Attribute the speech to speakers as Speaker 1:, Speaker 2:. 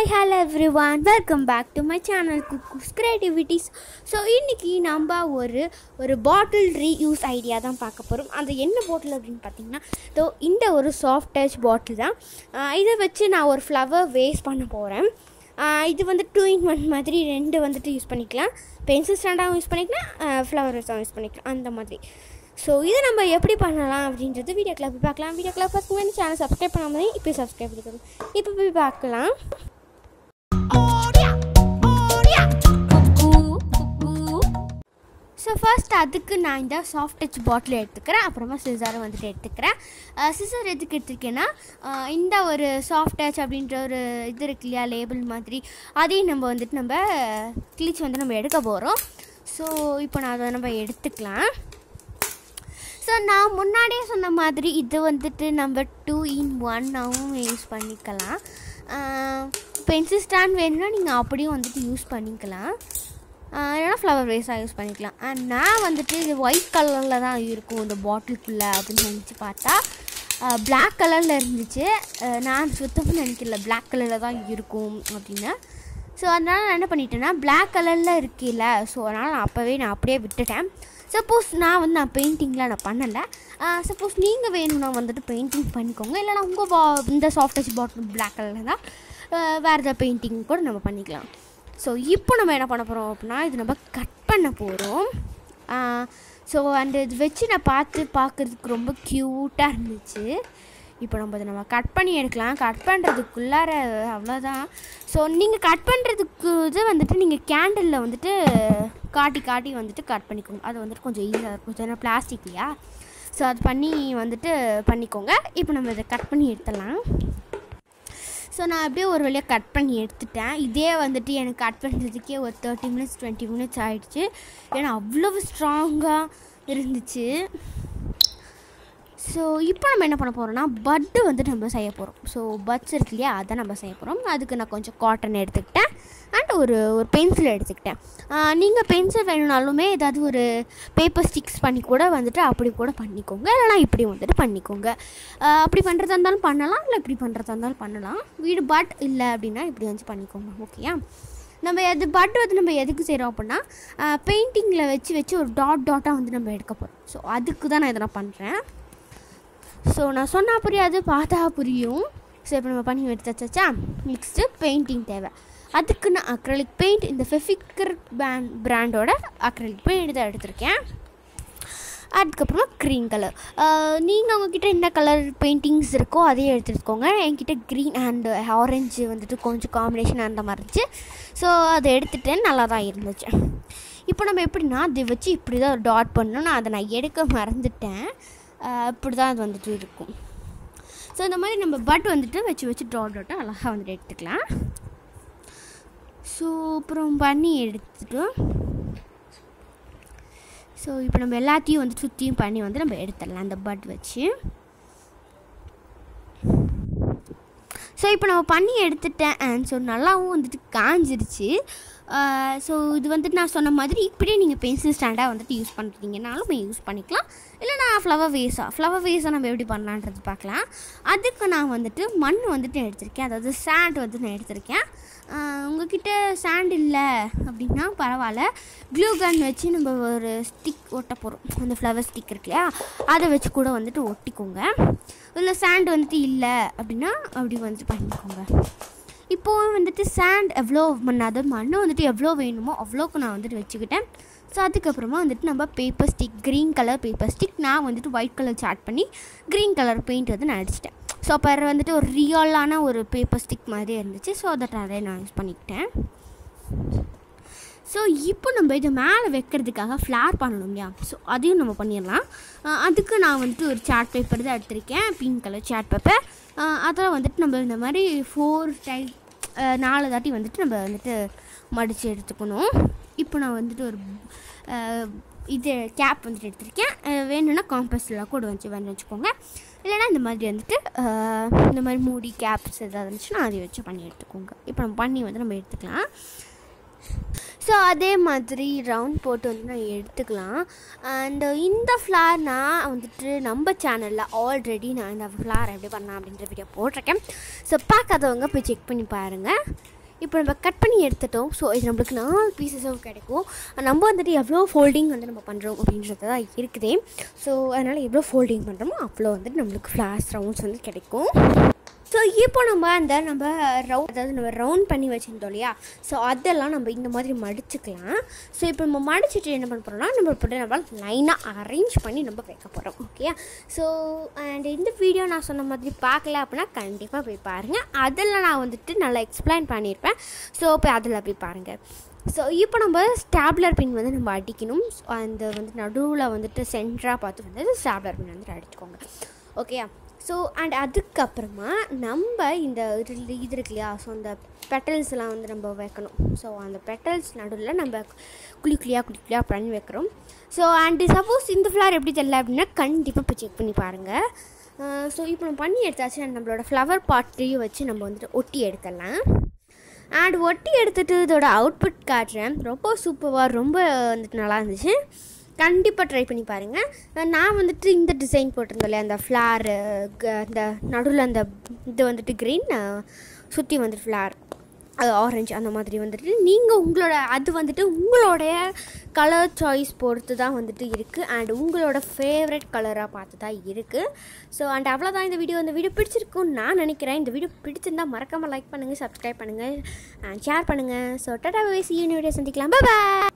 Speaker 1: hi hello every welcome back to my channel Cookoos creativities so இன்றைக்கி நம்ம ஒரு ஒரு பாட்டில் ரீயூஸ் ஐடியா தான் பார்க்க போகிறோம் அந்த என்ன பாட்டில் அப்படின்னு பார்த்தீங்கன்னா ஸோ இந்த ஒரு சாஃப்ட் டச் பாட்டில் தான் ஆஹ் இதை வச்சு நான் ஒரு ஃப்ளவர் வேஸ்ட் பண்ண போகிறேன் இது வந்து டூ இன் ஒன் மாதிரி ரெண்டு வந்துட்டு யூஸ் பண்ணிக்கலாம் பென்சில் ஸ்டாண்டாகவும் யூஸ் பண்ணிக்கலாம் ஃப்ளவர் வேஸ்டாகவும் யூஸ் பண்ணிக்கலாம் அந்த மாதிரி ஸோ இதை நம்ம எப்படி பண்ணலாம் அப்படின்றது வீடியோ கிளப் போய் பார்க்கலாம் வீடியோ கிளப் பார்த்து இந்த சேனல் சப்ஸ்கிரைப் பண்ணாமல் இப்போ சப்ஸ்கிரைப் பண்ணிக்கணும் இப்போ போய் பார்க்கலாம் ஸோ ஃபர்ஸ்ட் அதுக்கு நான் இந்த சாஃப்ட் டச் பாட்டில் எடுத்துக்கிறேன் அப்புறமா சிசரை வந்துட்டு எடுத்துக்கிறேன் சிசர் எதுக்கு எடுத்துருக்கேன்னா அஹ் இந்த ஒரு சாஃப்ட் டச் அப்படின்ற ஒரு இது இருக்கு இல்லையா லேபிள் மாதிரி அதையும் நம்ம வந்துட்டு நம்ம கிழிச்சு வந்து நம்ம எடுக்க போகிறோம் ஸோ இப்போ நான் அதை நம்ம எடுத்துக்கலாம் ஸோ நான் முன்னாடியே சொன்ன மாதிரி இது வந்துட்டு நம்ம டூ இன் ஒன்னாகவும் யூஸ் பண்ணிக்கலாம் பென்சில் ஸ்டாண்ட் வேணும்னா நீங்கள் அப்படியும் வந்துட்டு யூஸ் பண்ணிக்கலாம் ஆஹ் இல்லைனா ஃப்ளவர் வேஸாக யூஸ் பண்ணிக்கலாம் அண்ட் நான் வந்துட்டு இது ஒயிட் கலரில் தான் இருக்கும் இந்த பாட்டிலுக்குள்ளே அப்படின்னு நினச்சி பார்த்தா பிளாக் கலரில் இருந்துச்சு ஆஹ் நான் சுத்தமாக நினைக்கல பிளாக் கலரில் தான் இருக்கும் அப்படின்னு ஸோ அதனால் நான் என்ன பண்ணிட்டேன்னா பிளாக் கலரில் இருக்கில்ல ஸோ அதனால் நான் அப்போவே நான் அப்படியே விட்டுட்டேன் சப்போஸ் நான் வந்து நான் பெயிண்டிங்லாம் நான் பண்ணலை சப்போஸ் நீங்கள் வேணும்னா வந்துட்டு பெயிண்டிங் பண்ணிக்கோங்க இல்லைனா உங்கள் பா இந்த சாஃப்ட் டச் பாட்டில் பிளாக் கலரில் தான் ஆஹ் வேறு ஏதாவது பெயிண்டிங் கூட நம்ம பண்ணிக்கலாம் ஸோ இப்போ நம்ம என்ன பண்ண போகிறோம் அப்படின்னா இது நம்ம கட் பண்ண போகிறோம் ஸோ அந்த இது வச்சு நான் பார்த்து பார்க்குறதுக்கு ரொம்ப க்யூட்டாக இருந்துச்சு இப்போ நம்ம இதை நம்ம கட் பண்ணி எடுக்கலாம் கட் பண்ணுறதுக்குள்ளார அவ்வளோதான் ஸோ நீங்கள் கட் பண்ணுறதுக்கு இது வந்துட்டு நீங்கள் கேண்டிலில் வந்துட்டு காட்டி காட்டி வந்துட்டு கட் பண்ணிக்கோங்க அது வந்துட்டு கொஞ்சம் ஈஸியாக இருக்கும் ஏன்னா பிளாஸ்டிக் இல்லையா ஸோ அது பண்ணி வந்துட்டு பண்ணிக்கோங்க இப்போ நம்ம இதை கட் பண்ணி எடுத்துடலாம் ஸோ நான் அப்படியே ஒரு வழியாக கட் பண்ணி எடுத்துட்டேன் இதே வந்துட்டு எனக்கு கட் பண்ணுறதுக்கே ஒரு தேர்ட்டி மினிட்ஸ் டுவெண்ட்டி மினிட்ஸ் ஆகிடுச்சு ஏன்னா அவ்வளவு ஸ்ட்ராங்காக இருந்துச்சு ஸோ இப்போ நம்ம என்ன பண்ண போகிறோம்னா பட்டு வந்துட்டு நம்ம செய்ய போகிறோம் ஸோ பட்ஸ் இருக்கு இல்லையா அதை நம்ம செய்ய போகிறோம் அதுக்கு நான் கொஞ்சம் காட்டன் எடுத்துக்கிட்டேன் அண்ட் ஒரு ஒரு பென்சில் எடுத்துக்கிட்டேன் நீங்கள் பென்சில் வேணும்னாலுமே ஏதாவது ஒரு பேப்பர் ஸ்டிக்ஸ் பண்ணி கூட வந்துட்டு அப்படி கூட பண்ணிக்கோங்க இல்லைனா இப்படி வந்துட்டு பண்ணிக்கோங்க ஆஹ் அப்படி பண்ணுறதா இருந்தாலும் பண்ணலாம் இல்லை இப்படி பண்ணுறதா இருந்தாலும் பண்ணலாம் வீடு பட் இல்லை அப்படின்னா இப்படி வந்து பண்ணிக்கோங்க ஓகேயா நம்ம எது பட் வந்து நம்ம எதுக்கு செய்கிறோம் அப்படின்னா பெயிண்டிங்கில் வச்சு வச்சு ஒரு டாட் டாட்டாக வந்து நம்ம எடுக்க போகிறோம் ஸோ அதுக்கு தான் நான் இதை நான் பண்ணுறேன் ஸோ நான் சொன்னால் புரியாது பார்த்தா புரியும் ஸோ இப்போ நம்ம பண்ணி எடுத்தாச்சா நெக்ஸ்ட்டு பெயிண்டிங் தேவை அதுக்கு நான் அக்ரலிக் பெயிண்ட் இந்த ஃபெஃபிக்கர் பேண்ட் பிராண்டோட அக்ரலிக் பெயிண்ட் தான் எடுத்திருக்கேன் அதுக்கப்புறமா க்ரீன் கலர் நீங்கள் உங்ககிட்ட என்ன கலர் பெயிண்டிங்ஸ் இருக்கோ அதையே எடுத்துக்கோங்க என்கிட்ட க்ரீன் அண்ட் ஆரஞ்சு வந்துட்டு கொஞ்சம் காம்பினேஷன் அந்த மாதிரி இருந்துச்சு ஸோ அதை எடுத்துட்டேன் நல்லா தான் இருந்துச்சு இப்போ நம்ம எப்படின்னா அதை வச்சு இப்படி தான் ஒரு டாட் பண்ணணும் நான் அதை நான் எடுக்க மறந்துட்டேன் ஆஹ் இப்படி தான் அது வந்துட்டு இருக்கும் ஸோ இந்த மாதிரி நம்ம பட் வந்துட்டு வச்சு வச்சு டாட் டாட்டாக அழகாக வந்துட்டு எடுத்துக்கலாம் ஸோ அப்புறம் பண்ணி எடுத்துட்டு ஸோ இப்போ நம்ம எல்லாத்தையும் வந்து சுற்றியும் பண்ணி வந்து நம்ம எடுத்துடலாம் அந்த பட் வச்சு ஸோ இப்போ நம்ம பண்ணி எடுத்துட்டேன் ஸோ நல்லாவும் வந்துட்டு காஞ்சிருச்சு ஸோ இது வந்துட்டு நான் சொன்ன மாதிரி இப்படியே நீங்கள் பென்சில் ஸ்டாண்டாக வந்துட்டு யூஸ் பண்ணுறீங்கனாலும் யூஸ் பண்ணிக்கலாம் இல்லை நான் ஃப்ளவர் வேஸாக ஃப்ளவர் வேஸாக நம்ம எப்படி பண்ணலான்றது பார்க்கலாம் அதுக்கு நான் வந்துட்டு மண் வந்துட்டு எடுத்திருக்கேன் அதாவது சாண்ட் வந்து நான் எடுத்திருக்கேன் உங்ககிட்ட சாண்ட் இல்லை அப்படின்னா பரவாயில்ல க்ளூ கன் வச்சு நம்ம ஒரு ஸ்டிக் ஒட்ட போகிறோம் அந்த ஃப்ளவர் ஸ்டிக் இருக்கு இல்லையா அதை வச்சு கூட வந்துட்டு ஒட்டிக்கோங்க இல்லை சாண்ட் வந்துட்டு இல்லை அப்படின்னா அப்படி வந்துட்டு பண்ணிக்கோங்க இப்போது வந்துட்டு சாண்ட் எவ்வளோ மண் அதாவது மண் வந்துட்டு எவ்வளோ வேணுமோ அவ்வளோக்கு நான் வந்துட்டு வச்சுக்கிட்டேன் ஸோ அதுக்கப்புறமா வந்துட்டு நம்ம paper stick green colour paper stick நான் வந்துட்டு ஒயிட் கலர் சாட் பண்ணி க்ரீன் கலர் பெயிண்ட் வந்து நான் அடிச்சிட்டேன் ஸோ அப்போ வந்துட்டு ஒரு ரியலான ஒரு பேப்பர் ஸ்டிக் மாதிரியே இருந்துச்சு ஸோ தட் அதை நான் யூஸ் பண்ணிக்கிட்டேன் ஸோ இப்போ நம்ம இதை மேலே வைக்கிறதுக்காக ஃப்ளார் பண்ணணும் இல்லையா ஸோ அதையும் நம்ம பண்ணிடலாம் அஹ் அதுக்கு நான் வந்துட்டு ஒரு சார்ட் பேப்பர் தான் எடுத்திருக்கேன் பிங்க் கலர் சார்ட் பேப்பர் அதில் வந்துட்டு நம்ம இந்த மாதிரி ஃபோர் டைப் நாலு தாட்டி வந்துட்டு நம்ம வந்துட்டு மடித்து எடுத்துக்கணும் இப்போ நான் வந்துட்டு ஒரு அஹ், இது கேப் வந்துட்டு எடுத்திருக்கேன் அஹ், வேணும்னா காம்பஸில் கூட வச்சு வந்து வச்சுக்கோங்க இல்லைன்னா இந்த மாதிரி வந்துட்டு அஹ், இந்த மாதிரி மூடி கேப்ஸ் ஏதாவது இருந்துச்சுன்னா அதை வச்சு பண்ணி எடுத்துக்கோங்க இப்போ நம்ம பண்ணி வந்து நம்ம எடுத்துக்கலாம் ஸோ அதே மாதிரி ரவுண்ட் போட்டு வந்து நான் எடுத்துக்கலாம் அண்ட் இந்த ஃப்ளார் நான் வந்துட்டு நம்ம சேனலில் ஆல்ரெடி நான் இந்த ஃப்ளார் எப்படி பண்ணலாம் அப்படின்ற வீடியோ போட்டிருக்கேன் ஸோ பார்க்காதவங்க போய் செக் பண்ணி பாருங்கள் இப்போ நம்ம கட் பண்ணி எடுத்துட்டோம் ஸோ இது நம்மளுக்கு நாலு பீசஸும் கிடைக்கும் நம்ம வந்துட்டு எவ்வளோ ஃபோல்டிங் வந்து நம்ம பண்ணுறோம் அப்படின்றது தான் இருக்குதே ஸோ அதனால் எவ்வளோ ஃபோல்டிங் பண்ணுறோமோ அவ்வளோ வந்துட்டு நம்மளுக்கு ஃப்ளாஷ் ரவுண்ட்ஸ் வந்து கிடைக்கும் ஸோ இப்போ நம்ம அந்த நம்ம ரவுண்ட் அதாவது நம்ம ரவுண்ட் பண்ணி வச்சுருந்தோம் இல்லையா ஸோ அதெல்லாம் நம்ம இந்த மாதிரி மடிச்சுக்கலாம் ஸோ இப்போ நம்ம மடிச்சிட்டு என்ன பண்ண போகிறோம்னா நம்ம போட்டு நம்ம லைனாக அரேஞ்ச் பண்ணி நம்ம வைக்க போகிறோம் ஓகே ஸோ அண்ட் இந்த வீடியோ நான் சொன்ன மாதிரி பார்க்கல அப்படின்னா கண்டிப்பாக போய் பாருங்கள் அதில் நான் வந்துட்டு நல்லா எக்ஸ்பிளைன் பண்ணியிருப்பேன் ஸோ போய் அதில் போய் பாருங்கள் ஸோ இப்போ நம்ம ஸ்டாப்லர் பின் வந்து நம்ம அடிக்கணும் So, அந்த வந்து நடுவில் வந்துட்டு சென்டராக பார்த்து வந்து ஸ்டாப்லர் பின் வந்துட்டு அடிச்சுக்கோங்க ஓகேயா ஸோ அண்ட் அதுக்கப்புறமா நம்ம இந்த இது இது இருக்கு இல்லையா ஸோ அந்த பெட்டல்ஸ்லாம் வந்து நம்ம வைக்கணும் ஸோ அந்த பெட்டல்ஸ் நடுவில் நம்ம குழி குழியாக குழி குழியாக பண்ணி வைக்கிறோம் ஸோ அண்டு சப்போஸ் இந்த ஃப்ளவர் எப்படி தெரியல அப்படின்னா கண்டிப்பாக போய் செக் பண்ணி பாருங்கள் ஸோ இப்போ நம்ம பண்ணி எடுத்தாச்சு and நம்மளோட ஃப்ளவர் பாட்டையும் வச்சு நம்ம வந்துட்டு ஒட்டி எடுத்துடலாம் அண்ட் ஒட்டி எடுத்துட்டு இதோட அவுட்புட் காட்டுறேன் ரொம்ப சூப்பராக ரொம்ப வந்துட்டு நல்லா இருந்துச்சு கண்டிப்பாக ட்ரை பண்ணி பாருங்கள் நான் வந்துட்டு இந்த டிசைன் போட்டிருந்தேன் இல்லையா அந்த ஃப்ளாரு அந்த நடுவில் அந்த இது வந்துட்டு க்ரீன் சுற்றி வந்துட்டு ஃப்ளார் அது ஆரஞ்சு அந்த மாதிரி வந்துட்டு நீங்கள் உங்களோட அது வந்துட்டு உங்களுடைய கலர் சாய்ஸ் பொறுத்து தான் வந்துட்டு இருக்குது அண்ட் உங்களோட ஃபேவரட் கலராக பார்த்து தான் இருக்குது ஸோ அண்ட் அவ்வளோதான் இந்த வீடியோ இந்த வீடியோ பிடிச்சிருக்குன்னு நான் நினைக்கிறேன் இந்த வீடியோ பிடிச்சிருந்தா மறக்காமல் லைக் பண்ணுங்கள் சப்ஸ்கிரைப் பண்ணுங்கள் அண்ட் ஷேர் பண்ணுங்கள் ஸோ டாடா வைசி வீடியோ சந்திக்கலாம் பாய்